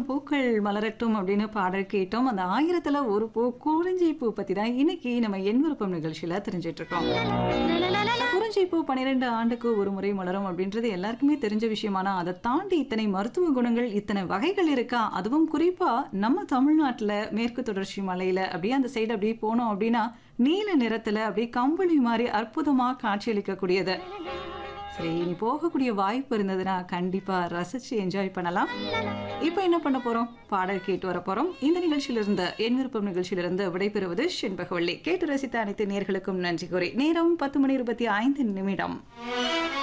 ஆயிரம் பூக்கள் மலரட்டும் அப்படின்னு பாடல் கேட்டோம் அந்த ஆயிரத்துல ஒரு பூ குறிஞ்சி பூ பத்தி தான் இன்னைக்கு நம்ம என் விருப்பம் நிகழ்ச்சியில தெரிஞ்சிட்டு இருக்கோம் குறிஞ்சி பூ பன்னிரெண்டு ஆண்டுக்கு ஒரு முறை மலரும் அப்படின்றது எல்லாருக்குமே தெரிஞ்ச விஷயமானா அதை தாண்டி இத்தனை மருத்துவ குணங்கள் இத்தனை வகைகள் இருக்கா அதுவும் குறிப்பா நம்ம தமிழ்நாட்டுல மேற்கு தொடர்ச்சி மலையில அப்படியே அந்த சைடு அப்படியே போனோம் அப்படின்னா நீல நிறத்துல அப்படியே கம்பளி மாதிரி அற்புதமா காட்சியளிக்கக்கூடியது சரி இனி போகக்கூடிய வாய்ப்பு இருந்ததுன்னா கண்டிப்பா ரசிச்சு என்ஜாய் பண்ணலாம் இப்போ என்ன பண்ண போறோம் பாடல் கேட்டு வர போறோம் இந்த நிகழ்ச்சியிலிருந்து என் விருப்பம் நிகழ்ச்சியிலிருந்து விடைபெறுவது செண்பகவள்ளி கேட்டு ரசித்த அனைத்து நேர்களுக்கும் நன்றி கூறி நேரம் பத்து மணி இருபத்தி ஐந்து நிமிடம்